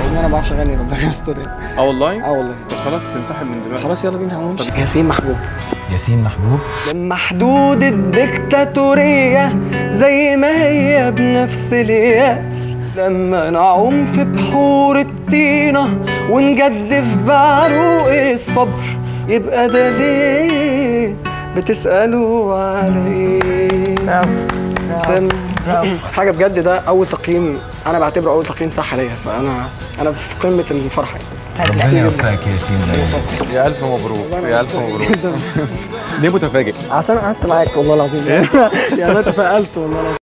حاسس ان انا ما بعرفش اغني ربنا يستر يعني اه والله اه والله طب خلاص تنسحب من دلوقتي خلاص يلا بينا هنمشي ياسين محبوب ياسين محبوب لما حدود الدكتاتورية زي ما هي بنفس الياس لما نعوم في بحور الطينة ونجدف بعروق الصبر يبقى ده ليه بتسألوا على ايه تمام. حاجة بجد ده أول تقييم أنا بعتبره أول تقييم صح ليا فأنا أنا في قمة الفرحة يعني. ربنا يوفقك يا ياسين دايما يا الف مبروك يا الف مبروك ليه متفاجئ عشان قعدت معاك والله العظيم يعني انا تفائلت والله العظيم